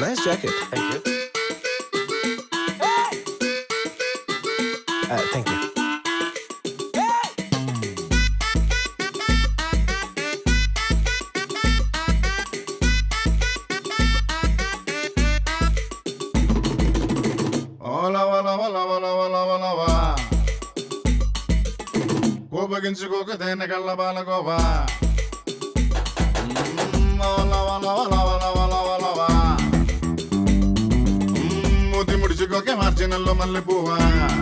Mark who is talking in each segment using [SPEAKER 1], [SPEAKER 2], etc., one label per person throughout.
[SPEAKER 1] nice jacket
[SPEAKER 2] thank you
[SPEAKER 1] thank you
[SPEAKER 3] ఓల వల వల వల వల వల వా కోపగించుకోక తేనె కళ్ళ బాలగోవా మ్మ్, ఓల వల వల వల వల వల వా మ్మ్, ముద్ది ముడిచుకోక మార్జినల్లో మల్లె పువ్వా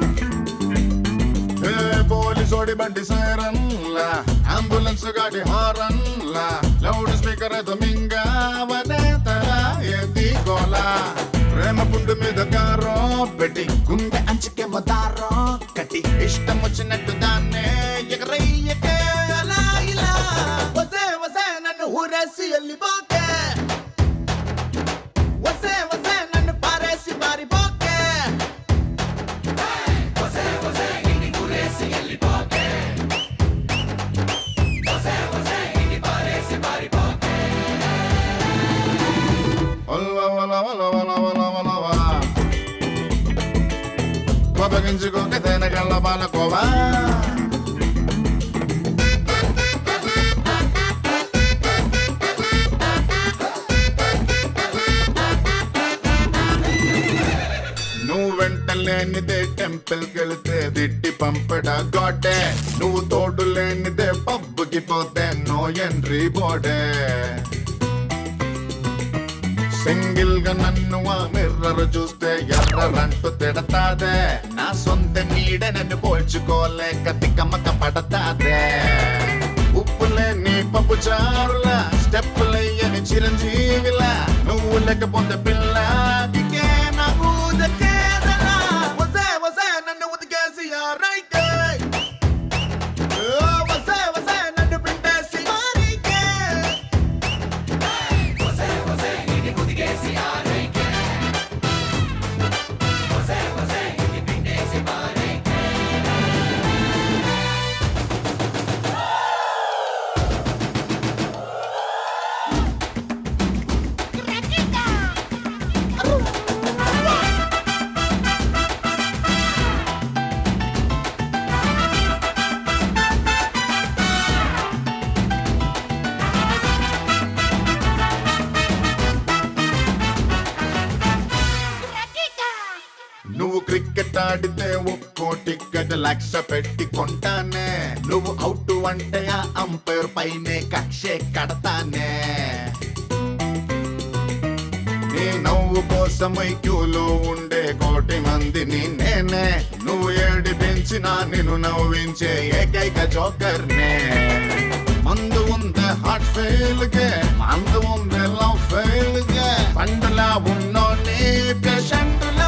[SPEAKER 3] ఏ పోలీసోడి బండి సైరన్లా అంబులెన్స్ గాడి హారన్లా లౌడ్ స్పీకర్ ఏదో మింగావనే తల ఎత్తి గోలా ప్రేమ పుండు మీద కారో పెట్టి గుండె అంచుకే మదారో కట్టి ఇష్టం వచ్చినట్టు దాన్నే ఎగరయ్యకే అలా ఇలా వసే వసే నన్ను ఊరేసి వెళ్ళిపోకే వసే వసే నన్ను పారేసి మారిపోకే వల్ల వల వల వల వల వల వా కోపగించుకోక తేనె కళ్ళ బాలకోవా నువ్వు వెంట లేనిదే టెంపుల్ కెళితే దిట్టి పంపడా గోడే నువ్వు తోడు లేనిదే పబ్బుకి పోతే నో ఎంట్రీ బోడే సింగిల్ గా నన్ను ఆ మిర్రర్ చూస్తే ఎర్రంటూ తిడతాదే నా సొంత నీడ నన్ను పోల్చుకోలేక తిక్కమక్క పడతాదే ఉప్పులే నీ పప్పు చారులా స్టెప్పులయ్యని చిరంజీవిలా నువ్వు లేకపోతే పిల్ల దికే నాకు దక్కేదలా వసే వసే నన్ను ఉతికేసి ఆరైతే ఓ, వసే వసే నన్ను పిండేసి మారికే నువ్వు క్రికెట్ ఆడితే ఒక్కో టికెట్ లక్ష పెట్టి కొంటానే నువ్వు అవుట్ అంటే ఆ అంపైర్ పైనే కక్షే కడతానే నీ నవ్వు కోసమై క్యూలో ఉండే కోటి మందిని నేనే నువ్వు ఏడిపించినా నిన్ను నవ్వించే ఏకైక జోకర్నే మందు ఉందే హార్ట్ ఫెయిల్ గే మందు ఉందే లవ్ ఫెయిల్ గే పండులా ఉన్నో నీ పేషెంట్